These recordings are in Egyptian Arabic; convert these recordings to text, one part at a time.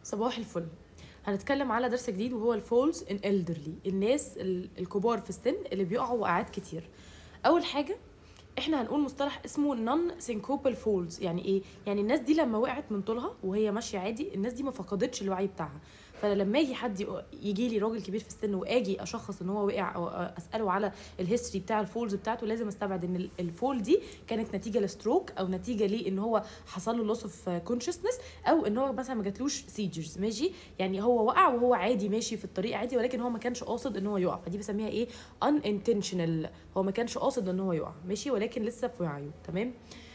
صباح الفل هنتكلم على درس جديد وهو الفولز ان elderly الناس ال- الكبار في السن اللي بيقعوا وقعات كتير اول حاجه احنا هنقول مصطلح اسمه نون سينكوبال فولز يعني ايه يعني الناس دي لما وقعت من طولها وهي ماشيه عادي الناس دي ما فقدتش الوعي بتاعها فلما يجي حد يجي لي راجل كبير في السن واجي اشخص ان هو وقع او اساله على الهيستوري بتاع الفولز بتاعته لازم استبعد ان ال- الفول دي كانت نتيجه لستروك او نتيجه لان هو حصل له لوس اوف كونشسنس او ان هو مثلا ما جاتلوش سيجرز ماشي يعني هو وقع وهو عادي ماشي في الطريق عادي ولكن هو ما كانش قاصد ان هو يقع فدي بسميها ايه unintentional هو ما كانش قاصد ان هو يقع ماشي ولكن لسه في وعيه تمام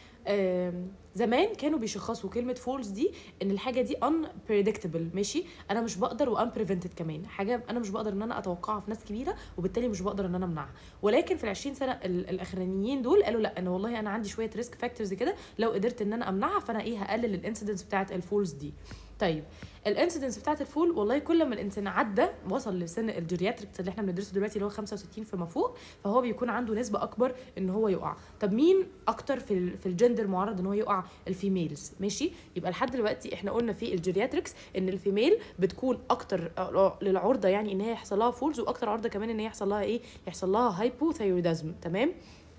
آم، زمان كانوا بيشخصوا كلمه فولز دي ان الحاجه دي unpredictable ماشي انا مش بقدر وانبريفنتد كمان حاجه انا مش بقدر ان انا اتوقعها في ناس كبيره وبالتالي مش بقدر ان انا امنعها ولكن في ال 20 سنه ال- الاخرانيين دول قالوا لا انا والله انا عندي شويه ريسك فاكتورز كده لو قدرت ان انا امنعها فانا ايه هقلل الانسيدنس بتاعت الفولز دي طيب الانسيدنس بتاعت الفول والله كل ما الانسان عدى وصل لسن الجيرياتريكس اللي احنا بندرسه دلوقتي اللي هو 65 فما فوق فهو بيكون عنده نسبه اكبر ان هو يقع طب مين اكتر في ال- في الجندر معرض ان هو يقع الفيميلز ماشي يبقى لحد دلوقتي احنا قلنا في الجيرياتريكس ان الفيميل بتكون اكتر آه، للعرضه يعني ان هي يحصل لها فولز واكتر عرضه كمان ان هي يحصل لها ايه يحصل لها هايبوثايرودازم تمام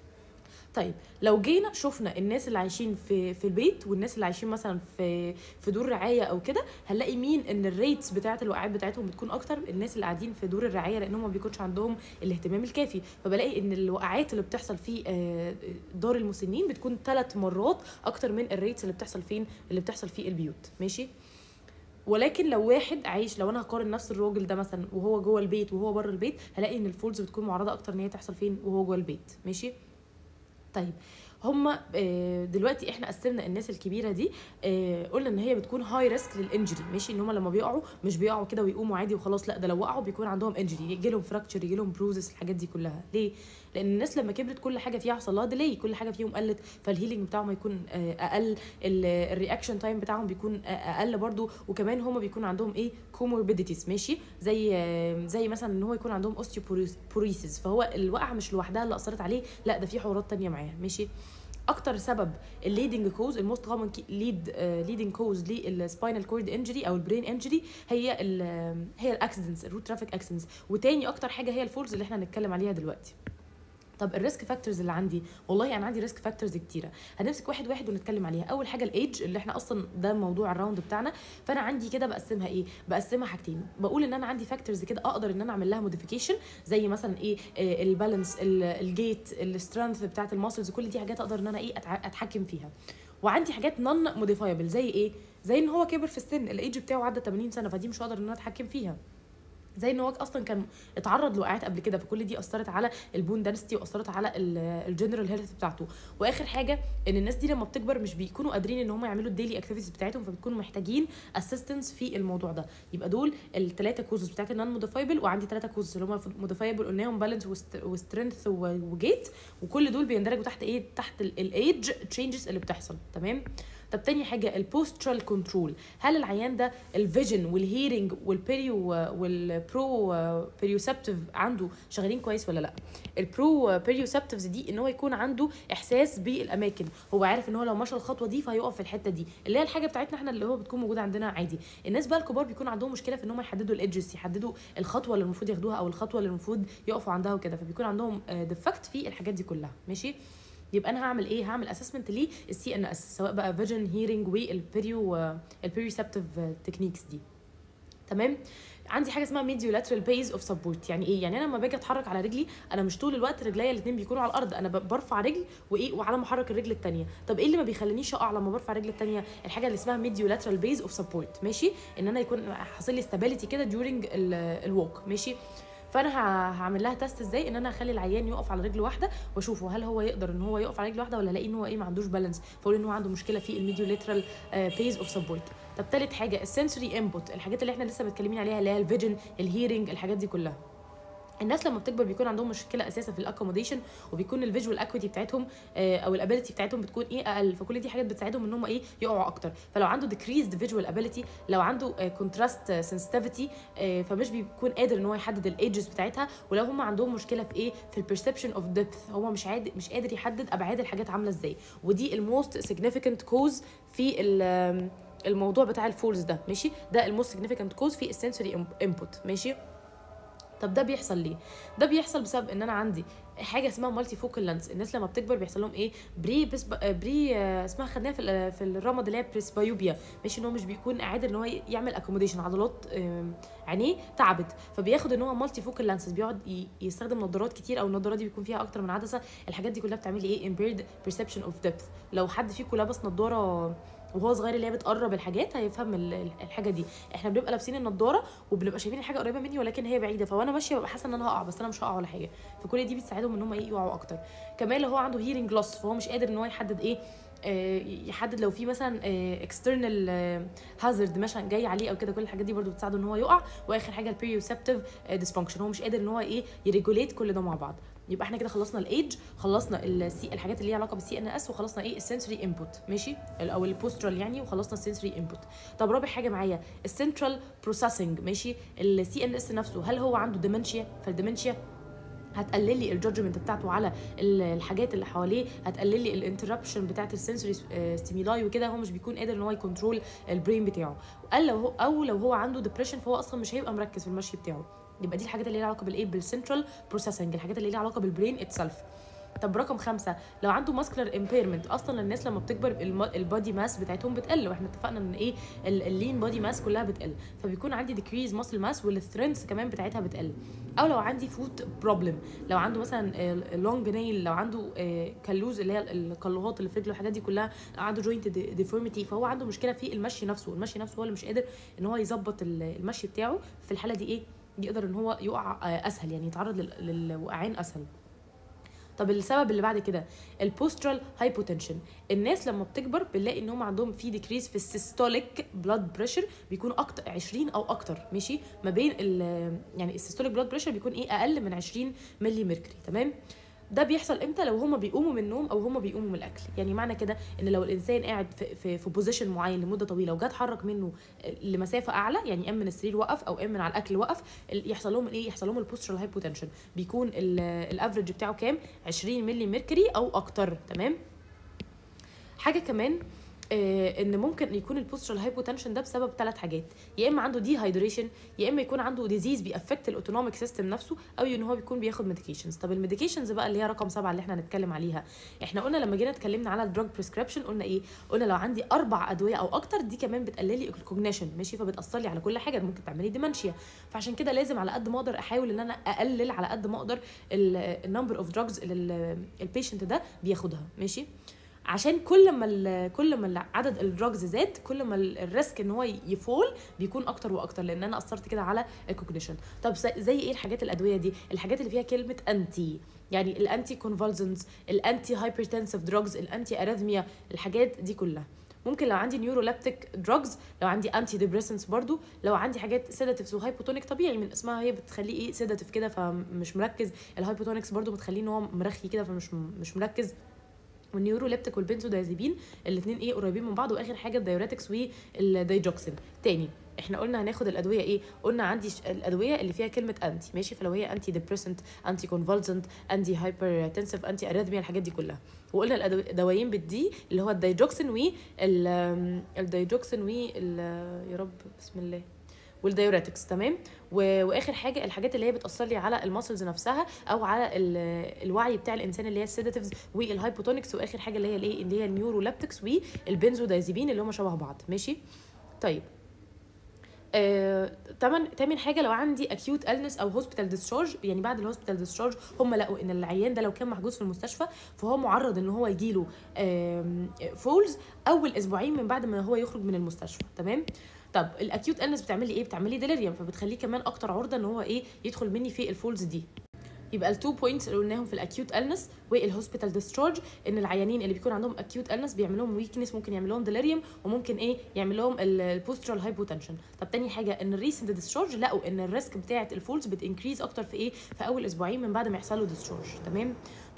طيب لو جينا شفنا الناس اللي عايشين في في البيت والناس اللي عايشين مثلا في في دور رعايه او كده هنلاقي مين ان الريتس بتاعه الوقعات بتاعتهم بتكون اكتر الناس اللي قاعدين في دور الرعايه لانهم ما بيكونش عندهم الاهتمام الكافي فبلاقي ان الوقعات اللي بتحصل في آه، دار المسنين بتكون ثلاث مرات اكتر من الريتس اللي بتحصل فين اللي بتحصل في البيوت ماشي ولكن لو واحد عايش لو انا هقارن نفس الراجل ده مثلا وهو جوه البيت وهو بره البيت هلاقي ان الفولز بتكون معرضه اكتر ان هي تحصل فين وهو جوه البيت ماشي طيب هما آه، دلوقتي احنا قسمنا الناس الكبيره دي آه، قلنا ان هي بتكون هاي ريسك للانجري ماشي ان هما لما بيقعوا مش بيقعوا كده ويقوموا عادي وخلاص لا ده لو وقعوا بيكون عندهم انجري يجي لهم فراكتشر يجي لهم بروزس الحاجات دي كلها ليه لان الناس لما كبرت كل حاجه فيها حصل لها ديلي كل حاجه فيهم قلت فالهيلينج بتاعهم هيكون آه، اقل الرياكشن تايم بتاعهم بيكون آه، اقل برضو وكمان هما بيكون عندهم ايه كوموربيديتيز ماشي زي آه، زي مثلا ان هو يكون عندهم اوستيوبوريسيس فهو الوقعه مش لوحدها اللي اثرت عليه لا ده في حوارات تانية معاه ماشي اكتر سبب الليدنج كوز الموست كومن ليد ليدنج كوز للسباينال كورد انجري او البرين انجري هي ال هي الاكسيدنتس الروت ترافيك اكسيدنتس وتاني اكتر حاجه هي الفولز اللي احنا هنتكلم عليها دلوقتي طب الريسك فاكتورز اللي عندي والله انا عندي ريسك فاكتورز كتيره هنمسك واحد واحد ونتكلم عليها اول حاجه الايدج اللي احنا اصلا ده موضوع الراوند بتاعنا فانا عندي كده بقسمها ايه بقسمها حاجتين بقول ان انا عندي فاكتورز كده اقدر ان انا اعمل لها موديفيكيشن زي مثلا ايه آه، البالانس ال- الجيت السترينث بتاعت الماسلز كل دي حاجات اقدر ان انا ايه أتع- اتحكم فيها وعندي حاجات نون موديفايبل زي ايه زي ان هو كبر في السن الايدج بتاعه عدى 80 سنه فدي مش هقدر ان انا اتحكم فيها زي ان هو اصلا كان اتعرض لوقعات قبل كده فكل دي اثرت على البون دانستي واثرت على الجنرال هيلث بتاعته واخر حاجه ان الناس دي لما بتكبر مش بيكونوا قادرين ان هم يعملوا الديلي اكتيفيتيز بتاعتهم فبتكونوا محتاجين اسيستنس في الموضوع ده يبقى دول الثلاثه كوزز بتاعت النون موديفايبل وعندي ثلاثه كوزز اللي هم موديفايبل قلناهم بالانس وسترينث وجيت وكل دول بيندرجوا تحت ايه تحت الايدج تشينجز اللي بتحصل تمام طب تاني حاجه البوسترال كنترول هل العيان ده الفيجن والهيرنج والبيريو والبرو بيريوسبتيف عنده شغالين كويس ولا لا البرو بيريوسبتيفز دي ان هو يكون عنده احساس بالاماكن هو عارف ان هو لو مشى الخطوه دي فهيقف في الحته دي اللي هي الحاجه بتاعتنا احنا اللي هو بتكون موجوده عندنا عادي الناس بقى الكبار بيكون عندهم مشكله في ان هم يحددوا الايدجز يحددوا الخطوه اللي المفروض ياخدوها او الخطوه اللي المفروض يقفوا عندها وكده فبيكون عندهم ديفكت في الحاجات دي كلها ماشي يبقى انا هعمل ايه هعمل اسسمنت ليه السي ان اس سواء بقى فيجن هيرنج والبريو البريسبتيف تكنيكس دي تمام عندي حاجه اسمها ميديو لاترال بيز اوف سبورت يعني ايه يعني انا لما باجي اتحرك على رجلي انا مش طول الوقت رجليا الاثنين بيكونوا على الارض انا ب- برفع رجل وايه وعلى ما احرك الرجل الثانيه طب ايه اللي ما بيخلينيش اقع لما برفع الرجل الثانيه الحاجه اللي اسمها ميديو لاترال بيز اوف سبورت ماشي ان انا يكون حاصل لي استابيليتي كده ديورنج الووك ماشي فانا ه- هعمل لها تيست ازاي ان انا اخلي العيان يقف على رجل واحده واشوفه هل هو يقدر ان هو يقف على رجل واحده ولا الاقي ان هو ايه ما عندوش بالانس فاقول ان هو عنده مشكله في الميديو لاترال بيز اوف سبورت طب تالت حاجه السنسوري انبوت الحاجات اللي احنا لسه متكلمين عليها اللي هي الفيجن الهيرنج الحاجات دي كلها الناس لما بتكبر بيكون عندهم مشكله اساسا في الاكوموديشن وبيكون الفيجوال اكويتي بتاعتهم آه، او الابيلتي بتاعتهم بتكون ايه اقل فكل دي حاجات بتساعدهم ان هم ايه يقعوا اكتر فلو عنده decreased فيجوال ابيلتي لو عنده كونتراست سنسيتيفيتي فمش بيكون قادر ان هو يحدد الايدجز بتاعتها ولو هم عندهم مشكله في ايه في البرسبشن اوف ديبث هو مش عاد مش قادر يحدد ابعاد الحاجات عامله ازاي ودي الموست significant كوز في ال الموضوع بتاع الفولز ده ماشي ده الموست سيجنيفيكانت كوز في السنسوري انبوت ماشي طب ده بيحصل ليه ده بيحصل بسبب ان انا عندي حاجه اسمها مالتي فوكال لانس الناس لما بتكبر بيحصل لهم ايه بري بس بري آه، اسمها خدناها في ال- في الرمد اللي هي بريسبايوبيا ماشي ان هو مش بيكون قادر ان هو يعمل اكوموديشن عضلات آم، عينيه تعبت فبياخد ان هو مالتي فوكال لانسز بيقعد ي- يستخدم نظارات كتير او النظارات دي بيكون فيها اكتر من عدسه الحاجات دي كلها بتعمل ايه impaired perception of depth لو حد فيكم لابس نظاره وهو صغير اللي هي بتقرب الحاجات هيفهم ال- ال- الحاجه دي احنا بنبقى لابسين النضاره وبنبقى شايفين الحاجه قريبه مني ولكن هي بعيده فوانا ماشيه ببقى حاسه ان انا هقع بس انا مش هقع ولا حاجه فكل دي بتساعدهم ان هم ايه يقعوا اكتر كمان لو هو عنده هيرنج لوس فهو مش قادر ان هو يحدد ايه آه، يحدد لو في مثلا اكسترنال هازارد مثلا جاي عليه او كده كل الحاجات دي برضو بتساعده ان هو يقع واخر حاجه البريوسبتيف ديسفانكشن هو مش قادر ان هو ايه يريجوليت كل ده مع بعض يبقى احنا كده خلصنا الايدج خلصنا السي الحاجات اللي ليها علاقه بالسي ان اس وخلصنا ايه السنسوري انبوت ماشي ال- او البوسترال يعني وخلصنا السنسوري انبوت طب رابع حاجه معايا السنترال بروسيسنج ماشي السي ان اس نفسه هل هو عنده ديمنشيا فالديمنشيا هتقلل لي الجادجمنت بتاعته على ال- الحاجات اللي حواليه هتقلل لي الانتربشن بتاعت السنسوري ستيمولاي وكده هو مش بيكون قادر ان هو يكنترول البرين بتاعه قال لو هو او لو هو عنده ديبريشن فهو اصلا مش هيبقى مركز في المشي بتاعه يبقى دي الحاجات اللي ليها علاقه بالايه بالسنترال بروسيسنج الحاجات اللي ليها علاقه بالبرين اتسلف طب رقم خمسة لو عنده ماسكلر امبيرمنت اصلا الناس لما بتكبر الم- البادي ماس بتاعتهم بتقل واحنا اتفقنا ان ايه ال- اللين بادي ماس كلها بتقل فبيكون عندي ديكريز ماسل ماس والسترينث كمان بتاعتها بتقل او لو عندي فوت بروبلم لو عنده مثلا لونج نيل لو عنده آه، كلوز اللي هي القلوهات اللي في رجله الحاجات دي كلها لو عنده جوينت ديفورميتي فهو عنده مشكله في المشي نفسه المشي نفسه هو اللي مش قادر ان هو يظبط ال- المشي بتاعه في الحاله دي ايه يقدر ان هو يقع آه، اسهل يعني يتعرض لل- للوقعان اسهل طب السبب اللي بعد كده البوسترال هايبوتنشن الناس لما بتكبر بنلاقي ان هم عندهم في ديكريز في السيستوليك بلاد بريشر بيكون اكتر 20 او اكتر ماشي ما بين ال يعني السيستوليك بلاد بريشر بيكون ايه اقل من 20 ملي ميركوري تمام ده بيحصل امتى لو هما بيقوموا من النوم او هما بيقوموا من الاكل يعني معنى كده ان لو الانسان قاعد في في, في بوزيشن معين لمده طويله وجا اتحرك منه لمسافه اعلى يعني قام من السرير وقف او قام من على الاكل وقف ال- يحصل لهم ايه يحصل لهم البوسترال هايبوتنشن بيكون الافرج بتاعه كام 20 ملي ميركوري او اكتر تمام حاجه كمان آه، ان ممكن يكون البوسترال هايبوتنشن ده بسبب ثلاث حاجات يا اما عنده دي هايدريشن يا اما يكون عنده ديزيز بيأفكت الاوتونوميك سيستم نفسه او ان هو بيكون بياخد ميديكيشنز طب الميديكيشنز بقى اللي هي رقم سبعة اللي احنا هنتكلم عليها احنا قلنا لما جينا اتكلمنا على الدراج بريسكريبشن قلنا ايه قلنا لو عندي اربع ادويه او اكتر دي كمان بتقلل لي الكوجنيشن ماشي فبتاثر لي على كل حاجه ممكن تعملي ديمنشيا فعشان كده لازم على قد ما اقدر احاول ان انا اقلل على قد ما اقدر النمبر اوف دراجز اللي البيشنت ده بياخدها ماشي عشان كل ما ال- كل ما ال- عدد الدراجز زاد كل ما ال- الريسك ان هو يفول بيكون اكتر واكتر لان انا اثرت كده على الكوجنيشن طب زي- زي ايه الحاجات الادويه دي الحاجات اللي فيها كلمه انتي يعني الانتي كونفولزنز الانتي هايبرتنسيف دراجز الانتي اريثميا الحاجات دي كلها ممكن لو عندي نيورولابتيك دراجز لو عندي انتي ديبريسنس برضو لو عندي حاجات سيداتيفز وهايبوتونيك طبيعي من اسمها هي بتخليه ايه سيداتيف كده فمش مركز الهايبوتونيكس برضو بتخليه ان هو مرخي كده فمش مش مركز والنيوروليبتيك والبنزودايزيبين الاثنين ايه قريبين من بعض واخر حاجه الدايوريتكس والدايجوكسين تاني احنا قلنا هناخد الادويه ايه قلنا عندي ش- الادويه اللي فيها كلمه انتي ماشي فلو هي انتي ديبريسنت انتي كونفولسنت انتي هايبرتنسيف انتي اريثميا الحاجات دي كلها وقلنا الدوايين بالدي اللي هو الدايجوكسين و الدايجوكسين و يا رب بسم الله والدايوريتكس تمام و... واخر حاجه الحاجات اللي هي بتاثر لي على الماسلز نفسها او على ال... الوعي بتاع الانسان اللي هي السيداتيفز والهايبوتونكس واخر حاجه اللي هي الايه اللي هي النيورولابتكس والبنزودايزيبين اللي هم شبه بعض ماشي طيب آه، تمن تامن حاجه لو عندي اكيوت النس او هوسبيتال ديسشارج يعني بعد الهوسبيتال ديسشارج هم لقوا ان العيان ده لو كان محجوز في المستشفى فهو معرض ان هو يجيله فولز اول اسبوعين من بعد ما هو يخرج من المستشفى تمام طب الاكيوت النس بتعمل لي ايه بتعمل لي ديليريوم فبتخليه كمان اكتر عرضه ان هو ايه يدخل مني في الفولز دي يبقى التو بوينتس اللي قلناهم في الاكيوت النس والهوسبيتال ديسشارج ان العيانين اللي بيكون عندهم اكيوت النس بيعمل لهم ويكنس ممكن يعمل لهم ديليريوم وممكن ايه يعمل لهم البوسترال هايبوتنشن طب تاني حاجه ان الريسنت ديسشارج لقوا ان الريسك بتاعه الفولز بتنكريز اكتر في ايه في اول اسبوعين من بعد ما يحصل له ديسشارج تمام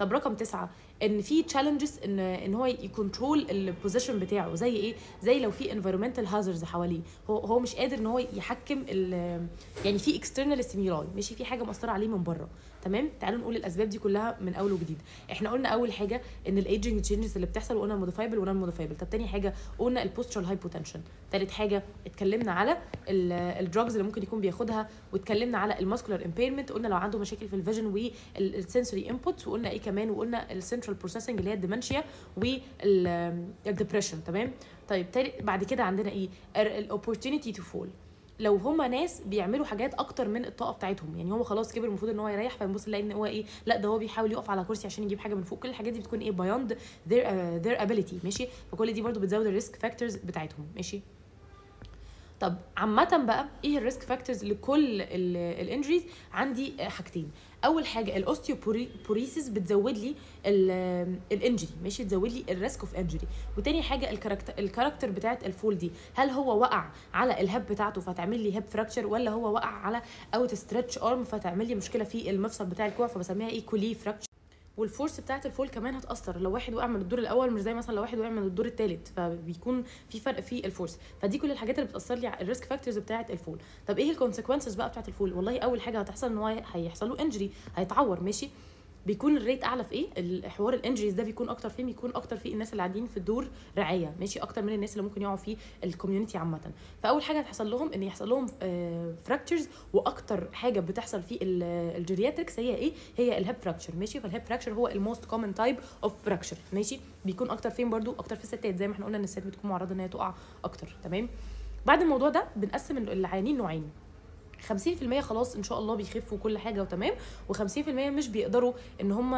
طب رقم تسعة ان في تشالنجز ان ان هو يكونترول البوزيشن بتاعه زي ايه زي لو في انفيرمنتال هازاردز حواليه هو هو مش قادر ان هو يحكم ال- يعني في اكسترنال ستيمولاي ماشي في حاجه مأثره عليه من بره تمام تعالوا نقول الاسباب دي كلها من اول وجديد احنا قلنا اول حاجه ان الايجنج تشينجز اللي بتحصل وقلنا الموديفايبل وقلنا الموديفايبل طب تاني حاجه قلنا البوسترال هايبوتنشن تالت حاجه اتكلمنا على الدراجز اللي ممكن يكون بياخدها واتكلمنا على الماسكولار امبيرمنت قلنا لو عنده مشاكل في الفيجن والسنسوري انبوت وقلنا ايه كمان وقلنا السنترال بروسيسنج اللي هي الديمنشيا والديبريشن تمام طيب تالت بعد كده عندنا ايه الاوبورتونيتي تو فول لو هما ناس بيعملوا حاجات اكتر من الطاقه بتاعتهم يعني هو خلاص كبر المفروض ان هو يريح فنبص نلاقي ان هو ايه لا ده هو بيحاول يقف على كرسي عشان يجيب حاجه من فوق كل الحاجات دي بتكون ايه بياند their uh, their ability ماشي فكل دي برضو بتزود الريسك فاكتورز بتاعتهم ماشي طب عامة بقى ايه الريسك فاكتورز لكل الانجريز عندي آه، حاجتين اول حاجه الاوستيوبوريسيس بتزود لي الانجري ماشي تزود لي الريسك اوف انجري وتاني حاجه الكاركتر الكاركتر بتاعت الفول دي هل هو وقع على الهب بتاعته فتعمل لي هيب فراكشر ولا هو وقع على اوت ستريتش ارم فتعمل لي مشكله في المفصل بتاع الكوع فبسميها ايه كولي فراكشر والفورس بتاعت الفول كمان هتاثر لو واحد وقع من الدور الاول مش زي مثلا لو واحد وقع من الدور الثالث فبيكون في فرق في الفورس فدي كل الحاجات اللي بتاثر لي على الريسك فاكتورز بتاعت الفول طب ايه الكونسيكونسز بقى بتاعت الفول والله اول حاجه هتحصل ان هو هيحصل له انجري هيتعور ماشي بيكون الريت اعلى في ايه الحوار الانجريز ده بيكون اكتر فين بيكون اكتر في الناس اللي قاعدين في الدور رعايه ماشي اكتر من الناس اللي ممكن يقعوا في الكوميونتي عامه فاول حاجه هتحصل لهم ان يحصل لهم فراكتشرز واكتر حاجه بتحصل في الجيرياتريكس هي ايه هي الهيب فراكشر ماشي فالهيب فراكشر هو الموست كومن تايب اوف فراكشر ماشي بيكون اكتر فين برضو اكتر في الستات زي ما احنا قلنا ان الستات بتكون معرضه ان هي تقع اكتر تمام بعد الموضوع ده بنقسم العيانين نوعين 50% خلاص ان شاء الله بيخفوا كل حاجه وتمام و50% مش بيقدروا ان هم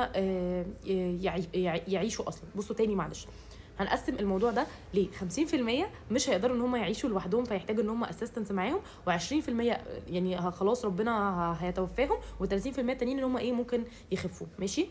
يعيشوا اصلا بصوا تاني معلش هنقسم الموضوع ده ل 50% مش هيقدروا ان هم يعيشوا لوحدهم فيحتاجوا ان هم اسيستنس معاهم و20% يعني خلاص ربنا هيتوفاهم و30% التانيين ان هم ايه ممكن يخفوا ماشي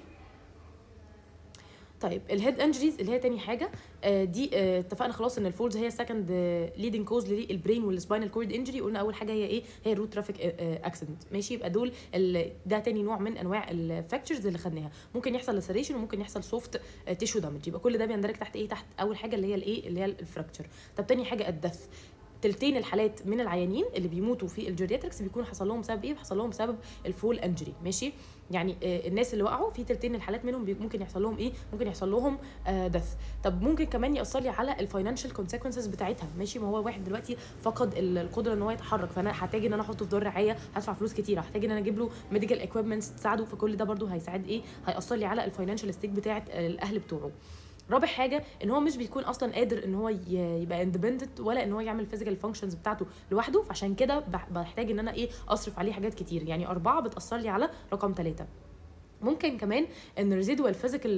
طيب الهيد انجريز اللي هي تاني حاجه آه دي آه اتفقنا خلاص ان الفولز هي سكند ليدنج كوز للبرين والسباينال كورد انجري قلنا اول حاجه هي ايه هي الروت ترافيك اكسيدنت ماشي يبقى دول ده تاني نوع من انواع الفراكتشرز اللي خدناها ممكن يحصل لسريشن وممكن يحصل سوفت تيشو دامج يبقى كل ده بيندرج تحت ايه تحت اول حاجه اللي هي الايه اللي هي الفراكتشر طب تاني حاجه الدث تلتين الحالات من العيانين اللي بيموتوا في الجيرياتريكس بيكون حصل لهم بسبب ايه حصل لهم بسبب الفول انجري ماشي يعني آه الناس اللي وقعوا في تلتين الحالات منهم ممكن يحصل لهم ايه ممكن يحصل لهم آه دث طب ممكن كمان ياثر لي على الفاينانشال كونسيكونسز بتاعتها ماشي ما هو واحد دلوقتي فقد القدره ان هو يتحرك فانا هحتاج ان انا احطه في دور رعايه هدفع فلوس كتير هحتاج ان انا اجيب له ميديكال اكويبمنتس تساعده فكل ده برده هيساعد ايه هياثر لي على الفاينانشال ستيك بتاعت الاهل بتوعه رابع حاجه ان هو مش بيكون اصلا قادر ان هو يبقى اندبندنت ولا ان هو يعمل فيزيكال فانكشنز بتاعته لوحده فعشان كده بحتاج ان انا ايه اصرف عليه حاجات كتير يعني اربعه بتاثر لي على رقم ثلاثه ممكن كمان ان ريزيدوال فيزيكال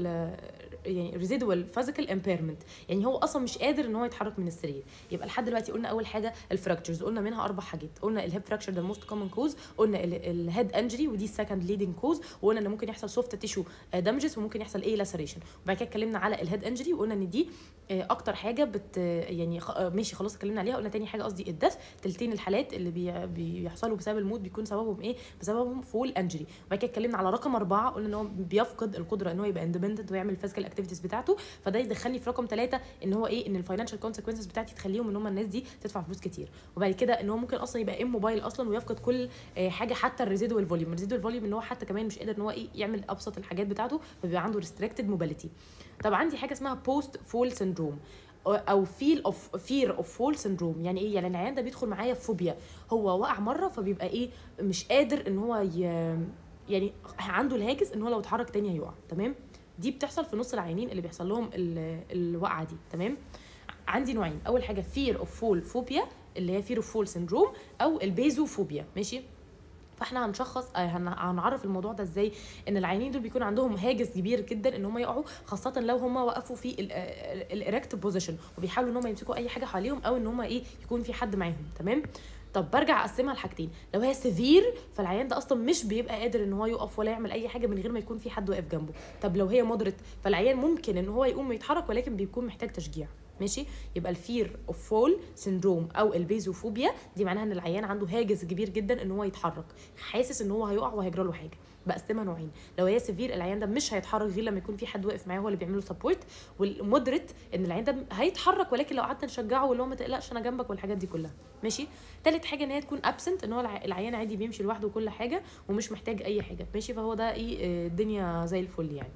يعني ريزيدوال فيزيكال امبيرمنت يعني هو اصلا مش قادر ان هو يتحرك من السرير يبقى لحد دلوقتي قلنا اول حاجه الفراكتشرز قلنا منها اربع حاجات قلنا الهيب فراكشر ده الموست كومن كوز قلنا الهيد انجري ودي السكند ليدنج كوز وقلنا ان ممكن يحصل سوفت تيشو دامجز وممكن يحصل ايه لاسريشن وبعد كده اتكلمنا على الهيد انجري وقلنا ان دي اكتر حاجه بت يعني ماشي خلاص اتكلمنا عليها قلنا تاني حاجه قصدي الدث تلتين الحالات اللي بي بيحصلوا بسبب الموت بيكون سببهم ايه بسببهم فول انجري وبعد كده اتكلمنا على رقم اربعه قلنا ان هو بيفقد القدره ان هو يبقى اندبندنت ويعمل الفيزيكال اكتيفيتيز بتاعته فده يدخلني في رقم ثلاثة ان هو ايه ان الفاينانشال كونسيكونسز بتاعتي تخليهم ان هم الناس دي تدفع فلوس كتير وبعد كده ان هو ممكن اصلا يبقى ام موبايل اصلا ويفقد كل حاجه حتى الريزيدوال فوليوم الريزيدوال فوليوم ان هو حتى كمان مش قادر ان هو ايه يعمل ابسط الحاجات بتاعته فبيبقى عنده ريستريكتد موبيليتي طب عندي حاجه اسمها بوست فول سيندروم او فيل اوف فير اوف فول سيندروم يعني ايه يعني العيان ده بيدخل معايا في فوبيا هو وقع مره فبيبقى ايه مش قادر ان هو ي... يعني عنده الهاجس ان هو لو اتحرك تاني هيقع تمام دي بتحصل في نص العيانين اللي بيحصل لهم الوقعه دي تمام عندي نوعين اول حاجه فير اوف فول فوبيا اللي هي فير اوف فول سيندروم او البيزوفوبيا ماشي فاحنا هنشخص هنعرف الموضوع ده ازاي ان العيانين دول بيكون عندهم هاجس كبير جدا ان هم يقعوا خاصه لو هم وقفوا في الاريكت بوزيشن وبيحاولوا ان هم يمسكوا اي حاجه حواليهم او ان هم ايه يكون في حد معاهم تمام طب برجع اقسمها لحاجتين لو هي سيفير فالعيان ده اصلا مش بيبقى قادر ان هو يقف ولا يعمل اي حاجه من غير ما يكون في حد واقف جنبه طب لو هي مودريت فالعيان ممكن ان هو يقوم يتحرك ولكن بيكون محتاج تشجيع ماشي يبقى الفير اوف فول سيندروم او البيزوفوبيا دي معناها ان العيان عنده هاجس كبير جدا ان هو يتحرك حاسس ان هو هيقع وهيجرى له حاجه بقسمها نوعين لو هي سيفير العيان ده مش هيتحرك غير لما يكون في حد واقف معاه هو اللي بيعمل له سبورت والمودريت ان العيان ده هيتحرك ولكن لو قعدنا نشجعه واللي هو ما تقلقش انا جنبك والحاجات دي كلها ماشي تالت حاجه ان هي تكون ابسنت ان هو الع- العيان عادي بيمشي لوحده وكل حاجه ومش محتاج اي حاجه ماشي فهو ده ايه آه، الدنيا زي الفل يعني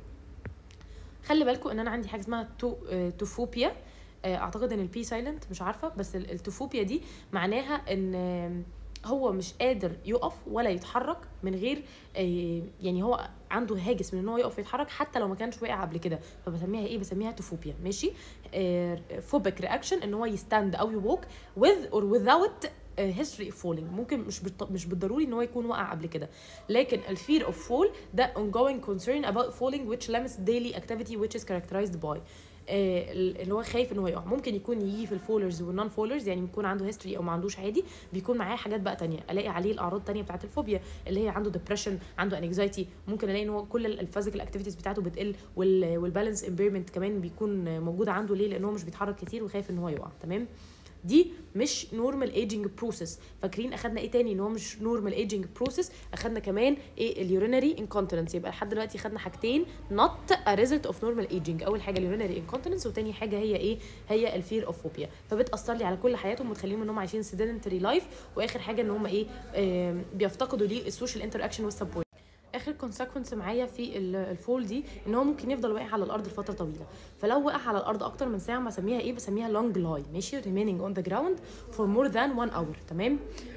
خلي بالكم ان انا عندي حاجه اسمها تو آه، توفوبيا آه، اعتقد ان البي سايلنت مش عارفه بس ال- التوفوبيا دي معناها ان آم، هو مش قادر يقف ولا يتحرك من غير آه، يعني هو عنده هاجس من ان هو يقف ويتحرك حتى لو ما كانش واقع قبل كده فبسميها ايه بسميها توفوبيا ماشي فوبيك رياكشن ان هو يستاند او يووك with or without هيستوري اوف فولينج ممكن مش بالط... مش بالضروري ان هو يكون وقع قبل كده لكن الفير اوف فول ده ongoing concern about falling which limits daily activity which is characterized by آه، اللي هو خايف ان هو يقع ممكن يكون يجي في الفولرز والنون فولرز يعني يكون عنده هيستوري او ما عندوش عادي بيكون معاه حاجات بقى تانية الاقي عليه الاعراض التانية بتاعت الفوبيا اللي هي عنده ديبرشن عنده انكزايتي ممكن الاقي ان هو كل الفيزيكال اكتيفيتيز بتاعته بتقل والبالانس امبيرمنت كمان بيكون موجود عنده ليه لان هو مش بيتحرك كتير وخايف ان هو يقع تمام دي مش نورمال ايجينج بروسيس فاكرين اخدنا ايه تاني ان هو مش نورمال ايجينج بروسيس اخدنا كمان ايه اليورينري انكونتيننس يبقى لحد دلوقتي خدنا حاجتين not a result of normal aging اول حاجه اليورينري انكونتيننس وتاني حاجه هي ايه هي الفير اوف فوبيا فبتاثر لي على كل حياتهم وتخليهم ان هم عايشين سيدنتري لايف واخر حاجه ان هم ايه آم، بيفتقدوا ليه السوشيال انتراكشن والسبورت اخر كونسيكونس معايا في ال- الفول دي ان هو ممكن يفضل واقع على الارض لفتره طويله فلو وقع على الارض اكتر من ساعه بسميها ايه بسميها لونج لاي ماشي remaining on the ground for more than one hour تمام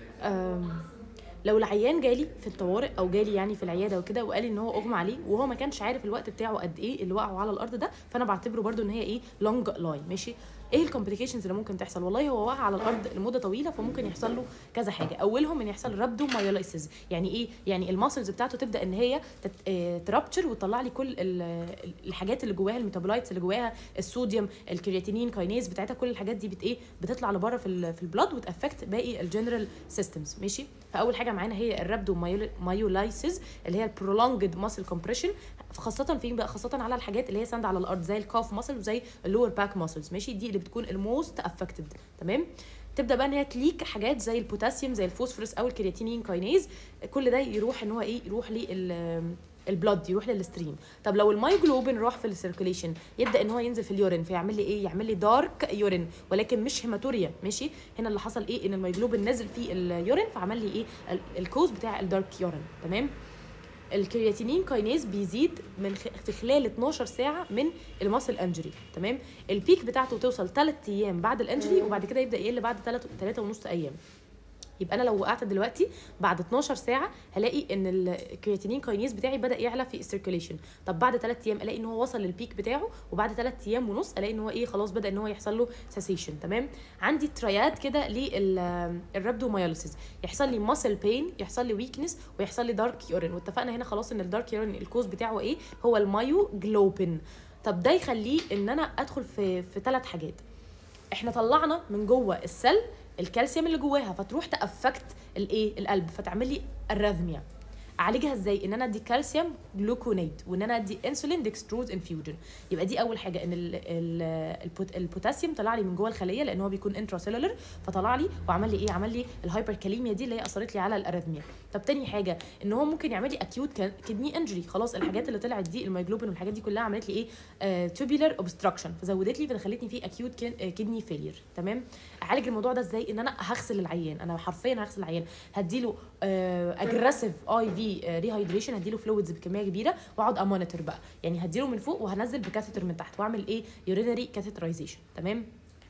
أم لو العيان جالي في الطوارئ او جالي يعني في العياده وكده وقال لي ان هو اغمى عليه وهو ما كانش عارف الوقت بتاعه قد ايه اللي وقعوا على الارض ده فانا بعتبره برده ان هي ايه لونج لاي ماشي ايه الكومبليكيشنز اللي ممكن تحصل والله هو وقع على الارض لمده طويله فممكن يحصل له كذا حاجه اولهم ان يحصل رابدو مايوليسيس يعني ايه يعني الماسلز بتاعته تبدا ان هي ترابتشر وتطلع لي كل ال- ال- الحاجات اللي جواها الميتابولايتس اللي جواها الصوديوم الكرياتينين كاينيز بتاعتها كل الحاجات دي بت ايه بتطلع لبره في ال في البلاد وتافكت باقي الجنرال سيستمز ماشي فاول حاجه معانا هي الرابدو مايولايسيس اللي هي البرولونجد ماسل كومبريشن خاصه فين بقى خاصه على الحاجات اللي هي ساند على الارض زي الكاف ماسل وزي اللور باك ماسلز ماشي دي اللي بتكون الموست افكتد تمام تبدا بقى ان هي تليك حاجات زي البوتاسيوم زي الفوسفورس او الكرياتينين كاينيز كل ده يروح ان هو ايه يروح لل البلاد يروح للستريم طب لو المايجلوبين راح في السيركوليشن يبدا ان هو ينزل في اليورين فيعمل لي ايه يعمل لي دارك يورين ولكن مش هيماتوريا ماشي هنا اللي حصل ايه ان المايجلوبين نزل في اليورين فعمل لي ايه ال- الكوز بتاع الدارك يورين تمام الكرياتينين كاينيز بيزيد من خ... في خلال 12 ساعه من الماسل انجري تمام البيك بتاعته توصل 3 ايام بعد الانجري وبعد كده يبدا يقل بعد 3 3 ونص ايام يبقى انا لو وقعت دلوقتي بعد 12 ساعه هلاقي ان الكرياتينين كاينيز بتاعي بدا يعلى في السيركيليشن طب بعد 3 ايام الاقي ان هو وصل للبيك بتاعه وبعد 3 ايام ونص الاقي ان هو ايه خلاص بدا ان هو يحصل له سيسيشن تمام عندي تريات كده للرابدومايوليسيس يحصل لي ماسل بين يحصل لي ويكنس ويحصل لي دارك يورين واتفقنا هنا خلاص ان الدارك يورين الكوز بتاعه ايه هو المايو جلوبين طب ده يخليه ان انا ادخل في في ثلاث حاجات احنا طلعنا من جوه السل الكالسيوم اللي جواها فتروح تافكت الايه القلب فتعمل لي الريثميا اعالجها ازاي ان انا ادي كالسيوم جلوكونيت وان انا ادي انسولين ديكستروز انفيوجن يبقى دي اول حاجه ان ال ال البوت البوتاسيوم طلع لي من جوه الخليه لان هو بيكون انترا سيلولر فطلع لي وعمل لي ايه عمل لي الهايبركاليميا دي اللي هي اثرت لي على الاريثميا طب تاني حاجه ان هو ممكن يعمل لي اكيوت كدني انجري خلاص الحاجات اللي طلعت دي المايجلوبين والحاجات دي كلها عملت لي ايه توبيلر اوبستراكشن فزودت لي فدخلتني في اكيوت كدني فيلير تمام اعالج الموضوع ده ازاي ان انا هغسل العيان انا حرفيا هغسل العيان هديله اجريسيف اي في ريهايدريشن هديله فلويدز بكميه كبيره واقعد امونيتور بقى يعني هديله من فوق وهنزل بكاثيتر من تحت واعمل ايه يورينري كاثيترايزيشن تمام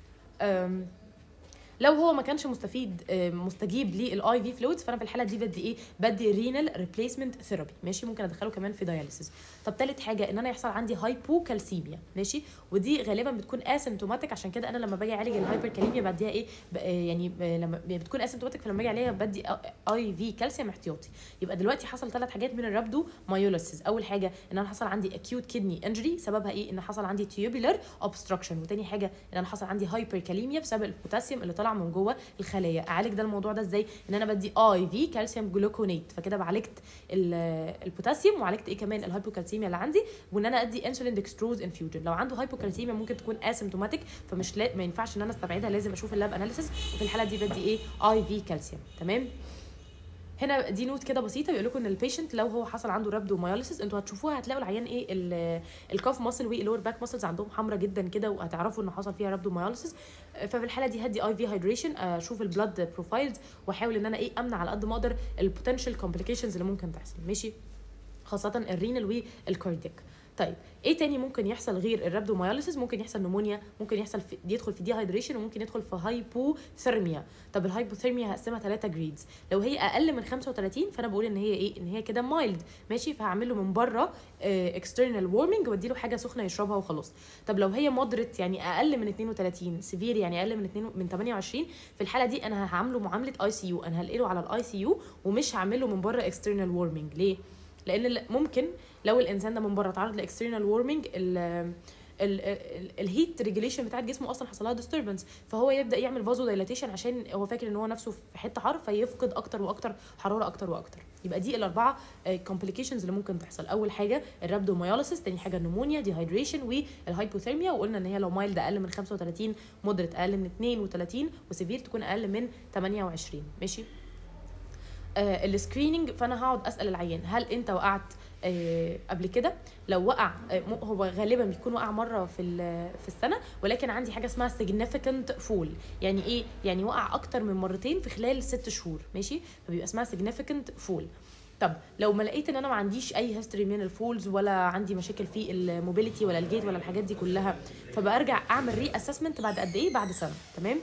أم لو هو ما كانش مستفيد آه، مستجيب للاي في فلويدز فانا في الحاله دي بدي ايه بدي رينال ريبليسمنت ثيرابي ماشي ممكن ادخله كمان في داياليسيس طب تالت حاجه ان انا يحصل عندي هايبوكالسيميا ماشي ودي غالبا بتكون اسيمتوماتيك عشان كده انا لما باجي اعالج الهايبركاليميا بديها ايه ب- آه، يعني ب- لما بتكون اسيمتوماتيك فلما باجي عليها بدي اي في كالسيوم احتياطي يبقى دلوقتي حصل ثلاث حاجات من الرابدو مايوليسيس اول حاجه ان انا حصل عندي اكيوت كدني انجري سببها ايه ان حصل عندي تيوبولار اوبستراكشن وتاني حاجه ان انا حصل عندي هايبركاليميا بسبب البوتاسيوم اللي طالع طالعه من جوه الخلايا اعالج ده الموضوع ده ازاي ان انا بدي اي في كالسيوم جلوكونيت فكده بعالجت ال- البوتاسيوم وعالجت ايه كمان الهايبوكالسيميا اللي عندي وان انا ادي انسولين ديكستروز انفيوجن لو عنده هايبوكالسيميا ممكن تكون اسيمتوماتيك فمش لا ما ينفعش ان انا استبعدها لازم اشوف اللاب اناليسيس وفي الحاله دي بدي ايه اي في كالسيوم تمام هنا دي نوت كده بسيطه بيقول لكم ان البيشنت لو هو حصل عنده رابدومايوليسيس انتوا هتشوفوها هتلاقوا العيان ايه ال- الكاف ماسل واللور باك ماسلز عندهم حمرا جدا كده وهتعرفوا ان حصل فيها رابدومايوليسيس ففي الحاله دي هدي اي في هايدريشن اشوف البلاد بروفايلز واحاول ان انا ايه امنع على قد ما اقدر البوتنشال كومبليكيشنز اللي ممكن تحصل ماشي خاصه الرينال والكاردياك طيب ايه تاني ممكن يحصل غير الرابدومايوليسيس ممكن يحصل نمونيا ممكن يحصل في يدخل في ديهايدريشن وممكن يدخل في هايبوثيرميا طب الهايبوثيرميا هقسمها ثلاثة جريدز لو هي اقل من 35 فانا بقول ان هي ايه ان هي كده مايلد ماشي فهعمل له من بره اكسترنال وارمنج وادي له حاجه سخنه يشربها وخلاص طب لو هي مودريت يعني اقل من 32 سيفير يعني اقل من 2 من 28 في الحاله دي انا هعامله معامله اي سي يو انا هنقله على الاي سي يو ومش هعمله من بره اكسترنال وارمنج ليه لان ال- ممكن لو الانسان ده من بره اتعرض لاكسترنال وارمنج الهيت ريجوليشن بتاعت جسمه اصلا حصل لها ديستربنس فهو يبدا يعمل فازو دايلاتيشن عشان هو فاكر ان هو نفسه في حته حر فيفقد اكتر واكتر حراره اكتر واكتر يبقى دي الاربعه كومبليكيشنز اللي ممكن تحصل اول حاجه الرابدومايوليسيس تاني حاجه النمونيا ديهايدريشن والهايبوثيرميا وقلنا ان هي لو مايلد اقل من 35 مودريت اقل من 32 وسيفير تكون اقل من 28 ماشي آه السكريننج فانا هقعد اسال العيان هل انت وقعت آه قبل كده لو وقع آه م- هو غالبا بيكون وقع مره في ال- في السنه ولكن عندي حاجه اسمها significant فول يعني ايه يعني وقع اكتر من مرتين في خلال ست شهور ماشي فبيبقى اسمها significant فول طب لو ما لقيت ان انا ما عنديش اي هيستوري من الفولز ولا عندي مشاكل في الموبيليتي ولا الجيت ولا الحاجات دي كلها فبرجع اعمل ري اسسمنت بعد قد ايه بعد سنه تمام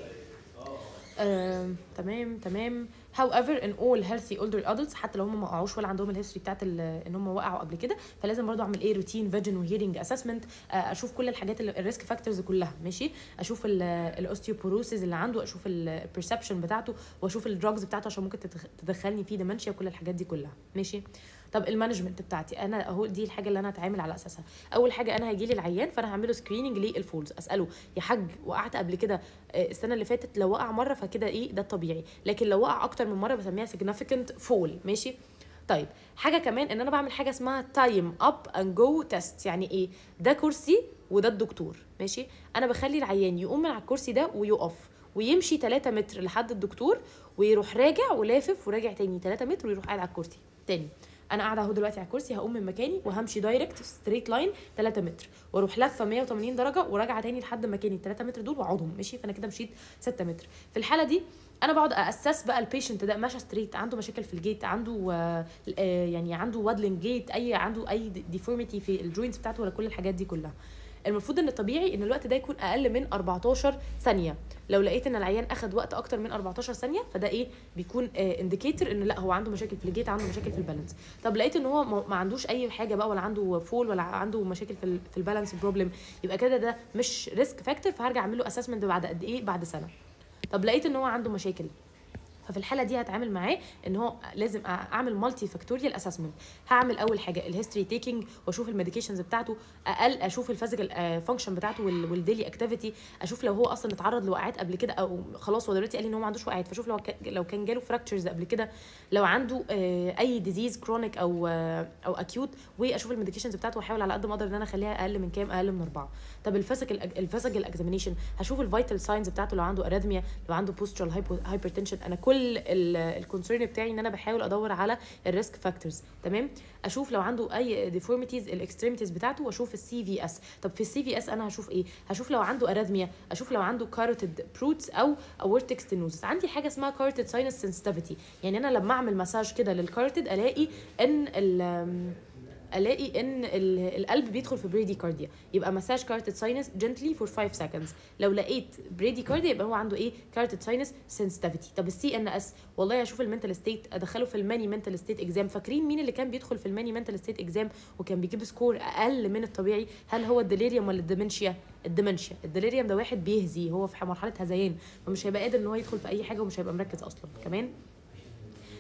آم، تمام تمام however in all healthy older adults حتى لو هم ما وقعوش ولا عندهم الهيستوري بتاعت ال- ان هم وقعوا قبل كده فلازم برضو اعمل ايه روتين فيجن وهيرنج اسسمنت اشوف كل الحاجات الريسك فاكتورز كلها ماشي اشوف الاوستيوبوروسيس اللي عنده اشوف البرسبشن بتاعته واشوف الدراجز بتاعته عشان ممكن تدخ- تدخلني في ديمنشيا وكل الحاجات دي كلها ماشي طب المانجمنت بتاعتي انا اهو دي الحاجه اللي انا هتعامل على اساسها اول حاجه انا هيجي لي العيان فانا هعمله سكريننج للفولز اساله يا حاج وقعت قبل كده آه، السنه اللي فاتت لو وقع مره فكده ايه ده الطبيعي لكن لو وقع اكتر من مره بسميها significant فول ماشي طيب حاجه كمان ان انا بعمل حاجه اسمها تايم اب اند جو تيست يعني ايه ده كرسي وده الدكتور ماشي انا بخلي العيان يقوم من على الكرسي ده ويقف ويمشي 3 متر لحد الدكتور ويروح راجع ولافف وراجع تاني 3 متر ويروح قاعد على الكرسي تاني انا قاعده اهو دلوقتي على الكرسي هقوم من مكاني وهمشي دايركت ستريت لاين 3 متر واروح لفه 180 درجه وراجعه تاني لحد مكاني ال 3 متر دول واقعدهم ماشي فانا كده مشيت 6 متر في الحاله دي انا بقعد اسس بقى البيشنت ده ماشي ستريت عنده مشاكل في الجيت عنده آه، آه، يعني عنده وادلنج جيت اي عنده اي ديفورميتي في الجوينتس بتاعته ولا كل الحاجات دي كلها المفروض ان الطبيعي ان الوقت ده يكون اقل من 14 ثانيه لو لقيت ان العيان اخد وقت اكتر من 14 ثانيه فده ايه بيكون انديكيتور ان لا هو عنده مشاكل في الجيت عنده مشاكل في البالانس طب لقيت ان هو ما ما عندوش اي حاجه بقى ولا عنده فول ولا عنده مشاكل في ال- في البالانس بروبلم يبقى كده ده مش ريسك فاكتور فهرجع اعمل له اسسمنت بعد قد ايه بعد سنه طب لقيت ان هو عنده مشاكل ففي الحاله دي هتعامل معاه ان هو لازم أ- اعمل مالتي فاكتوريال اسسمنت هعمل اول حاجه الهيستوري تيكينج واشوف الميديكيشنز بتاعته اقل اشوف الفيزيكال فانكشن بتاعته والديلي اكتيفيتي اشوف لو هو اصلا اتعرض لوقعات قبل كده او خلاص هو دلوقتي قال لي ان هو ما عندوش وقعات فاشوف لو ك- لو كان جاله فراكتشرز قبل كده لو عنده آه، اي ديزيز كرونيك او آه، او اكيوت واشوف الميديكيشنز بتاعته واحاول على قد ما اقدر ان انا اخليها اقل من كام اقل من اربعه طب الفيزيكال الفيزيكال اكزامينيشن هشوف الفيتال ساينز بتاعته لو عنده اريثميا لو عنده بوسترال هايبرتنشن انا كل الكونسيرن بتاعي ان انا بحاول ادور على الريسك فاكتورز تمام اشوف لو عنده اي ديفورميتيز الاكستريميتيز بتاعته واشوف السي في اس طب في السي في اس انا هشوف ايه هشوف لو عنده اريثميا اشوف لو عنده كاروتيد بروتس او اورتيك ستينوزس عندي حاجه اسمها كاروتيد ساينس سنسيتيفيتي يعني انا لما اعمل مساج كده للكاروتيد الاقي ان ال الاقي ان ال- القلب بيدخل في بريدي كارديا يبقى مساج كارتد ساينس جنتلي فور 5 سكندز لو لقيت بريدي كارديا يبقى هو عنده ايه كارتد ساينس سنسيتيفيتي طب السي ان اس والله هشوف المنتال ستيت ادخله في الماني منتال ستيت اكزام فاكرين مين اللي كان بيدخل في الماني منتال ستيت اكزام وكان بيجيب سكور اقل من الطبيعي هل هو الديليريوم ولا الديمنشيا الديمنشيا الديليريوم ده واحد بيهزي هو في مرحله هذيان فمش هيبقى قادر ان هو يدخل في اي حاجه ومش هيبقى مركز اصلا كمان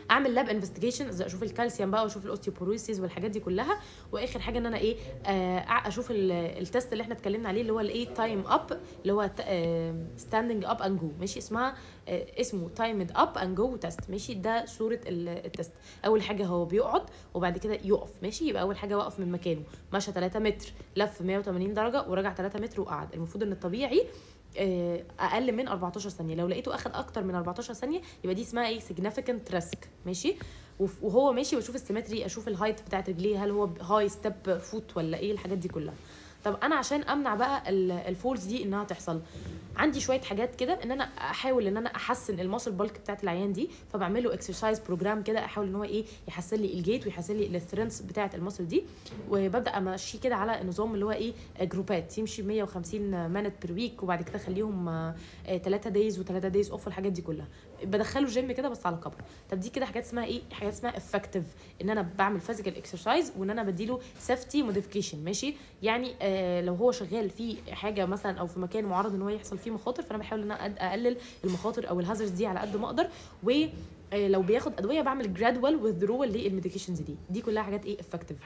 اعمل لاب انفستيجيشن اشوف الكالسيوم بقى واشوف الاوستيوبوروسيس والحاجات دي كلها واخر حاجه ان انا ايه آه اشوف ال- التست اللي احنا اتكلمنا عليه اللي هو الايه تايم اب اللي هو ستاندنج اب اند جو ماشي اسمها آه اسمه تايمد اب اند جو تيست ماشي ده صوره ال- التست اول حاجه هو بيقعد وبعد كده يقف ماشي يبقى اول حاجه وقف من مكانه مشى 3 متر لف 180 درجه ورجع 3 متر وقعد المفروض ان الطبيعي آه، اقل من 14 ثانيه لو لقيته اخد اكتر من 14 ثانيه يبقى دي اسمها ايه significant risk ماشي وف- وهو ماشي بشوف السيمتري اشوف الهايت بتاعت رجليه هل هو هاي ستيب فوت ولا ايه الحاجات دي كلها طب انا عشان امنع بقى ال- الفولز دي انها تحصل عندي شويه حاجات كده ان انا احاول ان انا احسن الماسل بالك بتاعت العيان دي فبعمل له اكسرسايز بروجرام كده احاول ان هو ايه يحسن لي الجيت ويحسن لي السترينث بتاعت الماسل دي وببدا امشيه كده على نظام اللي هو ايه جروبات يمشي 150 مانت بير ويك وبعد كده اخليهم 3 دايز و3 دايز اوف والحاجات دي كلها بدخله جيم كده بس على كبر طب دي كده حاجات اسمها ايه حاجات اسمها افكتيف ان انا بعمل فيزيكال اكسرسايز وان انا بديله سيفتي موديفيكيشن ماشي يعني آه لو هو شغال في حاجه مثلا او في مكان معرض ان هو يحصل فيه مخاطر فانا بحاول ان انا أد- اقلل المخاطر او الهازارds دي على قد ما اقدر و آه، لو بياخد ادويه بعمل جرادوال withdrawal للميديكيشنز دي دي كلها حاجات ايه افكتيف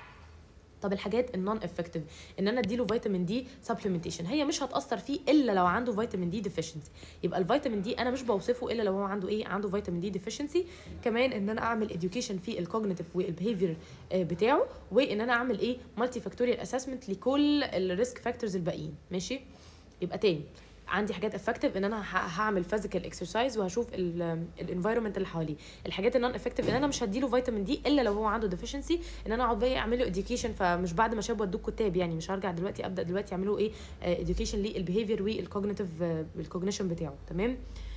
طب الحاجات النون افكتيف ان انا اديله فيتامين دي سبلمنتيشن هي مش هتاثر فيه الا لو عنده فيتامين دي ديفيشنسي يبقى الفيتامين دي انا مش بوصفه الا لو هو عنده ايه عنده فيتامين دي ديفيشنسي كمان ان انا اعمل اديوكيشن في الكوجنيتيف والبيهيفير بتاعه وان انا اعمل ايه مالتي فاكتوريال اسسمنت لكل الريسك فاكتورز الباقيين ماشي يبقى تاني عندي حاجات افكتيف ان انا ه- هعمل فيزيكال اكسرسايز وهشوف الانفايرمنت اللي حواليه الحاجات النون افكتيف ان انا مش هديله فيتامين دي الا لو هو عنده ديفيشنسي ان انا اقعد بقى اعمل له اديوكيشن فمش بعد ما شاب ودوك كتاب يعني مش هرجع دلوقتي ابدا دلوقتي اعمله ايه اديوكيشن للبيهيفير والكوجنيتيف الكوجنيشن بتاعه تمام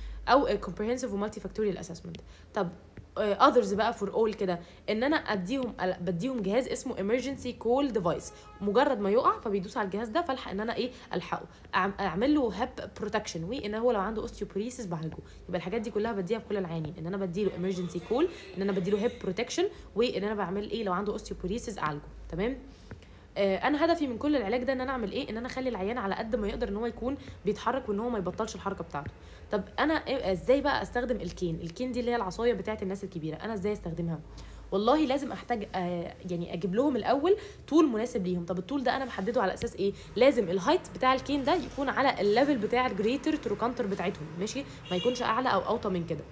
او كومبريهنسيف ومالتي فاكتوريال اسسمنت طب اذرز بقى فور اول كده ان انا اديهم بديهم جهاز اسمه emergency كول ديفايس مجرد ما يقع فبيدوس على الجهاز ده فالحق ان انا ايه الحقه أعم- اعمل له هاب بروتكشن وان هو لو عنده اوستيوبوريسيس بعالجه يبقى الحاجات دي كلها بديها في كل العيانين ان انا بديله emergency كول ان انا بديله هاب بروتكشن وان انا بعمل ايه لو عنده اوستيوبوريسيس اعالجه تمام آه، انا هدفي من كل العلاج ده ان انا اعمل ايه ان انا اخلي العيان على قد ما يقدر ان هو يكون بيتحرك وان هو ما يبطلش الحركه بتاعته طب انا إيه- ازاي بقى استخدم الكين الكين دي اللي هي العصايه بتاعت الناس الكبيره انا ازاي استخدمها والله لازم احتاج آه يعني اجيب لهم الاول طول مناسب ليهم طب الطول ده انا بحدده على اساس ايه لازم الهايت بتاع الكين ده يكون على الليفل بتاع الجريتر تروكانتر بتاعتهم ماشي ما يكونش اعلى او اوطى من كده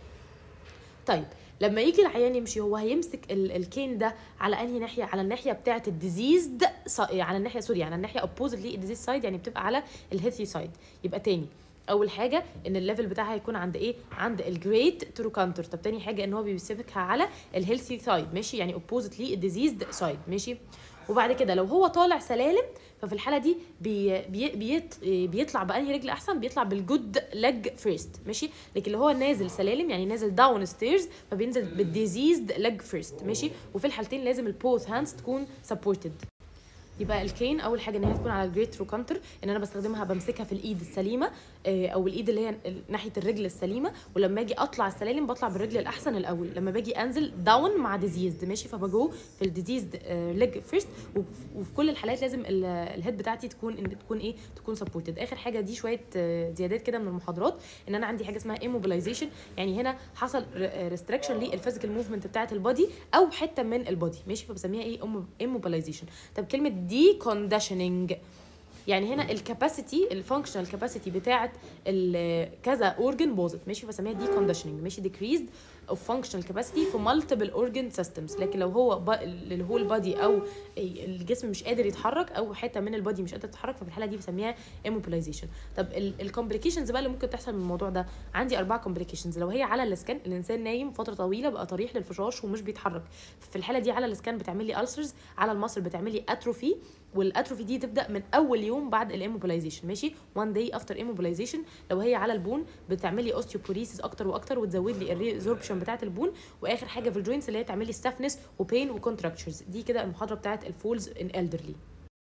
طيب لما يجي العيان يمشي هو هيمسك ال- الكين ده على انهي ناحيه على الناحيه بتاعه الديزيزد على الناحيه سوري على الناحيه اوبوزيت للديزيز سايد يعني بتبقى على الهيلثي سايد يبقى تاني اول حاجه ان الليفل بتاعها يكون عند ايه عند الجريت تروكانتر طب تاني حاجه ان هو بيمسكها على الهيلثي سايد ماشي يعني اوبوزيت للديزيزد سايد ماشي وبعد كده لو هو طالع سلالم ففي الحاله دي بي بي بيت بيطلع بانهي رجل احسن بيطلع بالجود ليج فيرست ماشي لكن لو هو نازل سلالم يعني نازل داون ستيرز فبينزل بالديزيزد ليج فيرست ماشي وفي الحالتين لازم البوث هاندز تكون سبورتد يبقى الكين اول حاجه ان هي تكون على الجريت روكانتر ان انا بستخدمها بمسكها في الايد السليمه آه، او الايد اللي هي ال- ناحيه الرجل السليمه ولما اجي اطلع السلالم بطلع بالرجل الاحسن الاول لما باجي انزل داون مع ديزيزد ماشي فبجو في الديزيزد ليج فيرست وفي كل الحالات لازم ال- الهيد بتاعتي تكون ان تكون ايه تكون سبورتد اخر حاجه دي شويه آه، زيادات كده من المحاضرات ان انا عندي حاجه اسمها immobilization يعني هنا حصل ريستريكشن للفيزيكال موفمنت بتاعت البادي او حته من البادي ماشي فبسميها ايه immobilization طب كلمه دي كونديشننج يعني هنا الكاباسيتي الفانكشنال كاباسيتي بتاعت ال- كذا اورجن باظت ماشي فسميها دي كونديشننج ماشي decreased of functional capacity في multiple organ systems لكن لو هو ب... اللي هو البادي او الجسم مش قادر يتحرك او حته من البادي مش قادره تتحرك ففي الحاله دي بسميها immobilization طب الكومبليكيشنز بقى اللي ممكن تحصل من الموضوع ده عندي اربع كومبليكيشنز لو هي على الاسكان الانسان نايم فتره طويله بقى طريح للفراش ومش بيتحرك في الحاله دي على الاسكان بتعمل لي ulcers على المصل بتعمل لي اتروفي والاتروفي دي تبدا من اول يوم بعد الاموبلايزيشن ماشي وان داي افتر immobilization لو هي على البون بتعمل لي اوستيوبوريسيس اكتر واكتر وتزود لي الريزوربشن بتاعه البون واخر حاجه في الجوينتس اللي هي تعمل لي ستافنس وبين وكونتراكتشرز دي كده المحاضره بتاعه الفولز ان elderly